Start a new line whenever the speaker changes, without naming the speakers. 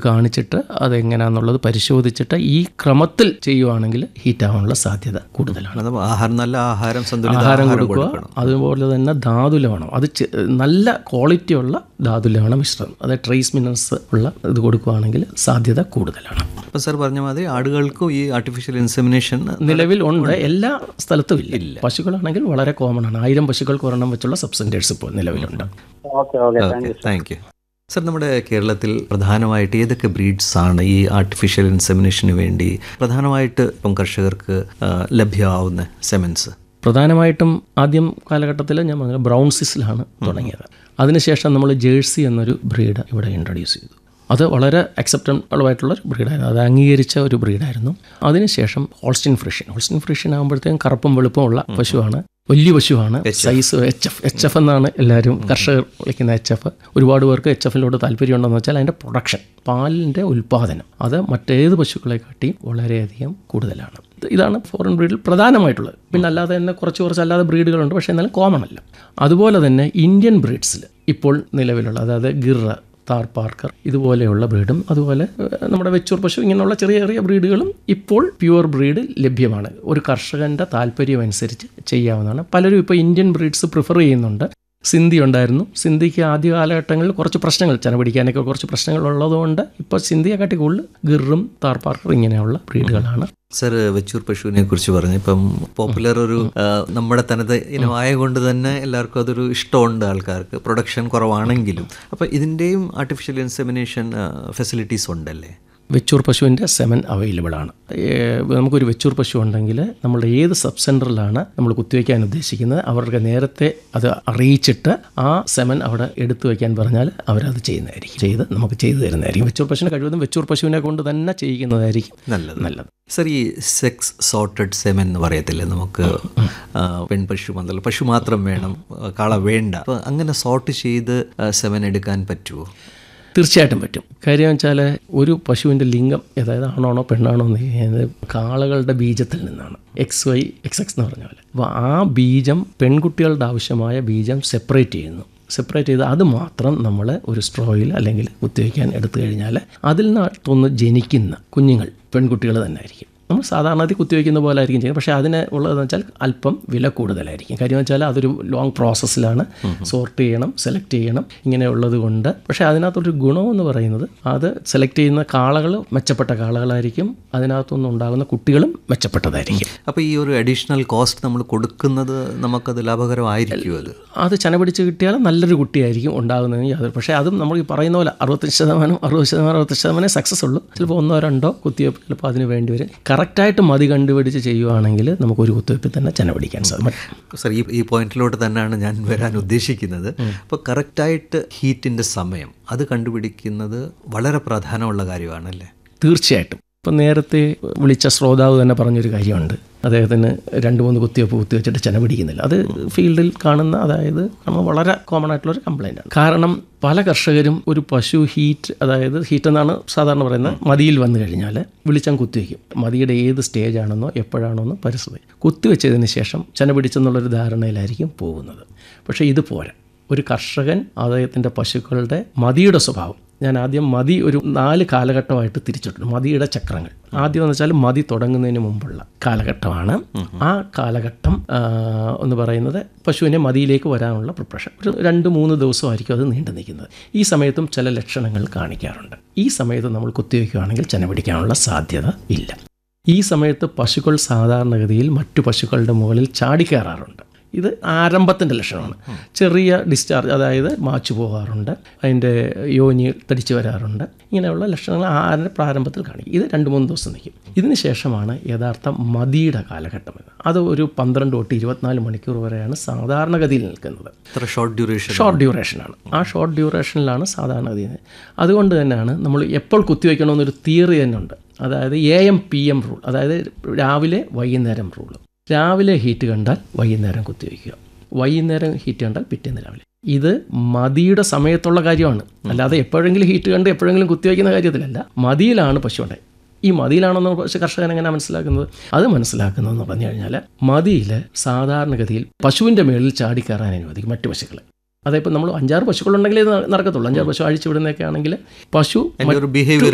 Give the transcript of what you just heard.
കാണിച്ചിട്ട് അതെങ്ങനെയാണെന്നുള്ളത് പരിശോധിച്ചിട്ട് ഈ ക്രമത്തിൽ ചെയ്യുവാണെങ്കിൽ ഹീറ്റ് ആവാനുള്ള സാധ്യത കൂടുതലാണ്
അത് ആഹാരം നല്ല ആഹാരം സന്തുലിത
ആഹാരം
ആഹാരം
കൊടുക്കുക
കൊടുക്കണം
അതുപോലെ തന്നെ ധാതുലവണം അത് ചെ- നല്ല ക്വാളിറ്റിയുള്ള ധാതുലവണ മിശ്രണം അതായത് ട്രേസ് മിനറൽസ് ഉള്ള ഇത് കൊടുക്കുകയാണെങ്കിൽ സാധ്യത കൂടുതലാണ്
അപ്പം സാർ പറഞ്ഞ മാതിരി ആടുകൾക്കും ഈ ആർട്ടിഫിഷ്യൽ ഇൻസെമിനേഷൻ
നിലവിൽ ഉണ്ട് എല്ലാ സ്ഥലത്തും ഇല്ല പശുക്കളാണെങ്കിൽ വളരെ കോമൺ ആണ് ആയിരം പശുക്കൾക്ക് ഒരെണ്ണം വെച്ചുള്ള സബ്സിഡേഴ്സ് ഇപ്പോൾ നിലവിലുണ്ട്
okay okay thank you
thank you sir നമ്മുടെ കേരളത്തിൽ പ്രധാനമായിട്ട് ഏതൊക്കെ ബ്രീഡ്സ് ആണ് ഈ ആർട്ടിഫിഷ്യൽ ഇൻസെമിനേഷന് വേണ്ടി പ്രധാനമായിട്ട് ഇപ്പം കർഷകർക്ക് ആ, ലഭ്യമാവുന്ന സെമൻസ്
പ്രധാനമായിട്ടും ആദ്യം കാലഘട്ടത്തിൽ ഞാൻ പറഞ്ഞ ബ്രൗൺസിസിലാണ് തുടങ്ങിയത് അതിനുശേഷം നമ്മൾ ജേഴ്സി എന്നൊരു ബ്രീഡ് ഇവിടെ ഇൻട്രൊഡ്യൂസ് ചെയ്തു അത് വളരെ അക്സെപ്റ്റബിൾ ആയിട്ടുള്ള ഒരു ബ്രീഡായിരുന്നു അത് അംഗീകരിച്ച ഒരു ബ്രീഡായിരുന്നു അതിനുശേഷം ഹോൾസ്റ്റിൻ ഫ്രിഷ്യൻ ഹോൾസ്റ്റിൻ ഫ്രിഷ്യൻ ആകുമ്പോഴത്തേക്കും കറുപ്പും വെളുപ്പും ഉള്ള പശുവാണ് വലിയ പശുവാണ് size H F H F എന്നാണ് എല്ലാവരും കർഷകർ വിളിക്കുന്ന എച്ച് എഫ് ഒരുപാട് പേർക്ക് എച്ച് എഫിലോട് താല്പര്യമുണ്ടെന്ന് വെച്ചാൽ അതിൻ്റെ പ്രൊഡക്ഷൻ പാലിൻ്റെ ഉൽപ്പാദനം അത് മറ്റേത് പശുക്കളെ കാട്ടി വളരെയധികം കൂടുതലാണ് ഇത് ഇതാണ് ഫോറിൻ ബ്രീഡിൽ പ്രധാനമായിട്ടുള്ളത് പിന്നെ അല്ലാതെ തന്നെ കുറച്ച് കുറച്ച് അല്ലാതെ ബ്രീഡുകളുണ്ട് പക്ഷേ എന്നാലും കോമൺ അല്ല അതുപോലെ തന്നെ ഇന്ത്യൻ ബ്രീഡ്സിൽ ഇപ്പോൾ നിലവിലുള്ള അതായത് ഗിർറ താർ പാർക്കർ ഇതുപോലെയുള്ള ബ്രീഡും അതുപോലെ ഏഹ്, നമ്മുടെ വെച്ചൂർ പശു ഇങ്ങനെയുള്ള ചെറിയ ചെറിയ ബ്രീഡുകളും ഇപ്പോൾ പ്യുവർ ബ്രീഡ് ലഭ്യമാണ് ഒരു കർഷകൻ്റെ താല്പര്യം അനുസരിച്ച് ചെയ്യാവുന്നതാണ് പലരും ഇപ്പോൾ ഇന്ത്യൻ ബ്രീഡ്സ് പ്രിഫർ ചെയ്യുന്നുണ്ട് സിന്ധി ഉണ്ടായിരുന്നു സിന്ധിക്ക് ആദ്യ കാലഘട്ടങ്ങളിൽ കുറച്ച് പ്രശ്നങ്ങൾ ചെന പിടിക്കാനൊക്കെ കുറച്ച് പ്രശ്നങ്ങൾ ഉള്ളതുകൊണ്ട് ഇപ്പോൾ സിന്ധിയെക്കാട്ടി കൂടുതൽ ഗിറും താർ പാർക്കർ ഇങ്ങനെയുള്ള ബ്രീഡുകളാണ്
സർ വെച്ചൂർ പശുവിനെ കുറിച്ച് പറഞ്ഞു ഇപ്പം പോപ്പുലർ ഒരു ആ, നമ്മുടെ തനത് ഇനമായ കൊണ്ട് തന്നെ എല്ലാവർക്കും അതൊരു ഇഷ്ടമുണ്ട് ആൾക്കാർക്ക് പ്രൊഡക്ഷൻ കുറവാണെങ്കിലും അപ്പം ഇതിൻ്റെയും ആർട്ടിഫിഷ്യൽ ഇൻസെമിനേഷൻ ഫെസിലിറ്റീസ് ഉണ്ടല്ലേ
വെച്ചൂർ പശുവിൻ്റെ സെമൻ അവൈലബിൾ ആണ് ഏഹ് നമുക്കൊരു വെച്ചൂർ പശു ഉണ്ടെങ്കിൽ നമ്മളുടെ ഏത് സബ് സെൻറ്ററിലാണ് നമ്മൾ കുത്തിവെക്കാൻ ഉദ്ദേശിക്കുന്നത് അവർക്ക് നേരത്തെ അത് അറിയിച്ചിട്ട് ആ സെമൻ അവിടെ എടുത്തു വയ്ക്കാൻ പറഞ്ഞാൽ അവരത് ചെയ്യുന്നതായിരിക്കും ചെയ്ത് നമുക്ക് ചെയ്തു തരുന്നതായിരിക്കും വെച്ചൂർ പശുവിനെ കഴിവതും വെച്ചൂർ പശുവിനെ കൊണ്ട് തന്നെ ചെയ്യിക്കുന്നതായിരിക്കും
നല്ലത്
നല്ലത്
സർ ഈ സെക്സ് സോർട്ടഡ് സെമൻ എന്ന് പറയത്തില്ലേ നമുക്ക് ആ, പെൺപശു മുതൽ പശു മാത്രം വേണം ആ, കാള വേണ്ട അപ്പോൾ അങ്ങനെ സോർട്ട് ചെയ്ത് സെമൻ എടുക്കാൻ പറ്റുമോ
തീർച്ചയായിട്ടും പറ്റും കാര്യം വെച്ചാൽ ഒരു പശുവിൻ്റെ ലിംഗം അതായത് ആണാണോ പെണ്ണാണോ എന്ന് ചെയ്യുന്നത് കാളകളുടെ ബീജത്തിൽ നിന്നാണ് എക്സ് വൈ എക്സ് എക്സ് എന്ന് പറഞ്ഞ പോലെ അപ്പോൾ ആ ബീജം പെൺകുട്ടികളുടെ ആവശ്യമായ ബീജം സെപ്പറേറ്റ് ചെയ്യുന്നു സെപ്പറേറ്റ് ചെയ്ത് അത് മാത്രം നമ്മൾ ഒരു സ്ട്രോയിൽ അല്ലെങ്കിൽ കുത്തിവയ്ക്കാൻ എടുത്തു കഴിഞ്ഞാൽ അതിൽ നിന്നൊന്ന് ജനിക്കുന്ന കുഞ്ഞുങ്ങൾ പെൺകുട്ടികൾ തന്നെ ആയിരിക്കും നമ്മൾ സാധാരണ കുത്തിവയ്ക്കുന്ന പോലെ ആയിരിക്കും ചെയ്യുന്നത് പക്ഷേ അതിന് ഉള്ളതെന്ന് വെച്ചാൽ അല്പം വില കൂടുതലായിരിക്കും കാര്യം വെച്ചാൽ അതൊരു ലോങ് പ്രോസസ്സിലാണ് സോർട്ട് ചെയ്യണം സെലക്ട് ചെയ്യണം ഇങ്ങനെയുള്ളത് കൊണ്ട് പക്ഷേ അതിനകത്തൊരു ഗുണമെന്ന് പറയുന്നത് അത് സെലക്ട് ചെയ്യുന്ന കാളകൾ മെച്ചപ്പെട്ട കാളകളായിരിക്കും അതിനകത്തുനിന്ന് ഉണ്ടാകുന്ന കുട്ടികളും മെച്ചപ്പെട്ടതായിരിക്കും
അപ്പോൾ ഈ ഒരു അഡീഷണൽ കോസ്റ്റ് നമ്മൾ കൊടുക്കുന്നത് നമുക്കത് ലാഭകരമായിരിക്കും അത്
അത് ചന പിടിച്ച് കിട്ടിയാൽ നല്ലൊരു കുട്ടിയായിരിക്കും ഉണ്ടാകുന്നതിന് യാതൊരു പക്ഷേ അതും നമ്മൾ ഈ പറയുന്ന പോലെ അറുപത്തഞ്ച് ശതമാനം അറുപത് ശതമാനം അറുപത്തി ശതമാനമേ സക്സസ് ഉള്ളൂ ചിലപ്പോൾ ഒന്നോ രണ്ടോ കുത്തിവയ്പ്പ് ചിലപ്പോൾ അതിന് വേണ്ടി വരും കറക്റ്റായിട്ട് മതി കണ്ടുപിടിച്ച് ചെയ്യുവാണെങ്കിൽ നമുക്ക് ഒരു കുത്തിവയ്പ്പിൽ തന്നെ ചന പിടിക്കാൻ സാധിക്കും
സർ ഈ ഈ പോയിന്റിലോട്ട് തന്നെയാണ് ഞാൻ വരാൻ ഉദ്ദേശിക്കുന്നത് അപ്പോൾ കറക്റ്റായിട്ട് ഹീറ്റിൻ്റെ സമയം അത് കണ്ടുപിടിക്കുന്നത് വളരെ പ്രാധാന്യമുള്ള കാര്യമാണല്ലേ
തീർച്ചയായിട്ടും ഇപ്പം നേരത്തെ വിളിച്ച ശ്രോതാവ് തന്നെ പറഞ്ഞൊരു കാര്യമുണ്ട് അദ്ദേഹത്തിന് രണ്ട് മൂന്ന് കുത്തിവയ്പ്പ് കുത്തിവെച്ചിട്ട് ചെന പിടിക്കുന്നില്ല അത് ഫീൽഡിൽ കാണുന്ന അതായത് നമ്മൾ വളരെ കോമൺ ആയിട്ടുള്ളൊരു കംപ്ലൈൻ്റ് ആണ് കാരണം പല കർഷകരും ഒരു പശു ഹീറ്റ് അതായത് ഹീറ്റ് എന്നാണ് സാധാരണ പറയുന്നത് മതിയിൽ വന്നു കഴിഞ്ഞാൽ വിളിച്ചാൽ കുത്തിവെക്കും മതിയുടെ ഏത് സ്റ്റേജ് ആണെന്നോ എപ്പോഴാണോ എന്ന് പരിസ്ഥിതി കുത്തിവെച്ചതിന് ശേഷം ചെന പിടിച്ചെന്നുള്ളൊരു ധാരണയിലായിരിക്കും പോകുന്നത് പക്ഷേ ഇത് പോരാ ഒരു കർഷകൻ അദ്ദേഹത്തിൻ്റെ പശുക്കളുടെ മതിയുടെ സ്വഭാവം ഞാൻ ആദ്യം മതി ഒരു നാല് കാലഘട്ടമായിട്ട് തിരിച്ചിട്ടുണ്ട് മതിയുടെ ചക്രങ്ങൾ ആദ്യം എന്ന് വെച്ചാൽ മതി തുടങ്ങുന്നതിന് മുമ്പുള്ള കാലഘട്ടമാണ് ആ കാലഘട്ടം ആ, എന്ന് പറയുന്നത് പശുവിനെ മതിയിലേക്ക് വരാനുള്ള പ്രിപ്പറേഷൻ ഒരു രണ്ട് മൂന്ന് ദിവസമായിരിക്കും അത് നീണ്ടു നിൽക്കുന്നത് ഈ സമയത്തും ചില ലക്ഷണങ്ങൾ കാണിക്കാറുണ്ട് ഈ സമയത്ത് നമ്മൾ കുത്തിവെക്കുകയാണെങ്കിൽ ചെന പിടിക്കാനുള്ള സാധ്യത ഇല്ല ഈ സമയത്ത് പശുക്കൾ സാധാരണഗതിയിൽ മറ്റു പശുക്കളുടെ മുകളിൽ ചാടിക്കയറാറുണ്ട് ഇത് ആരംഭത്തിൻ്റെ ലക്ഷണമാണ് ചെറിയ ഡിസ്ചാർജ് അതായത് മാച്ചു പോകാറുണ്ട് അതിൻ്റെ യോനി തടിച്ചു വരാറുണ്ട് ഇങ്ങനെയുള്ള ലക്ഷണങ്ങൾ ആരുടെ പ്രാരംഭത്തിൽ കാണിക്കും ഇത് രണ്ട് മൂന്ന് ദിവസം നിൽക്കും ഇതിന് ശേഷമാണ് യഥാർത്ഥ മതിയുടെ കാലഘട്ടം എന്ന് അത് ഒരു പന്ത്രണ്ട് തൊട്ട് ഇരുപത്തിനാല് മണിക്കൂർ വരെയാണ് സാധാരണഗതിയിൽ നിൽക്കുന്നത്
ഇത്ര ഷോർട്ട് ഡ്യൂറേഷൻ
ഷോർട്ട് ഡ്യൂറേഷനാണ് ആ ഷോർട്ട് ഡ്യൂറേഷനിലാണ് സാധാരണഗതി അതുകൊണ്ട് തന്നെയാണ് നമ്മൾ എപ്പോൾ കുത്തിവെക്കണമെന്നൊരു തിയറി തന്നെ ഉണ്ട് അതായത് A M P M rule അതായത് രാവിലെ വൈകുന്നേരം റൂൾ രാവിലെ ഹീറ്റ് കണ്ടാൽ വൈകുന്നേരം കുത്തിവെക്കുക വൈകുന്നേരം ഹീറ്റ് കണ്ടാൽ പിറ്റേന്ന് രാവിലെ ഇത് മതിയുടെ സമയത്തുള്ള കാര്യമാണ് അല്ലാതെ എപ്പോഴെങ്കിലും ഹീറ്റ് കണ്ട് എപ്പോഴെങ്കിലും കുത്തിവെക്കുന്ന കാര്യത്തിലല്ല മതിയിലാണ് പശു ഉണ്ടായി ഈ മതിയിലാണെന്ന് പശു കർഷകൻ എങ്ങനെ മനസ്സിലാക്കുന്നത് അത് മനസ്സിലാക്കുന്നതെന്ന് പറഞ്ഞു കഴിഞ്ഞാൽ മതിയിൽ സാധാരണഗതിയിൽ പശുവിൻ്റെ മേളിൽ ചാടിക്കയറാൻ അനുവദിക്കും മറ്റു പശുക്കളെ അതായത് ഇപ്പം നമ്മൾ അഞ്ചാറ് പശുക്കളുണ്ടെങ്കിലേ ഇത് നടക്കത്തുള്ളൂ അഞ്ചാറ് പശു അഴിച്ചു വിടുന്നതൊക്കെ ആണെങ്കിൽ പശു
അതിൻ്റെ ഒരു ബിഹേവിയർ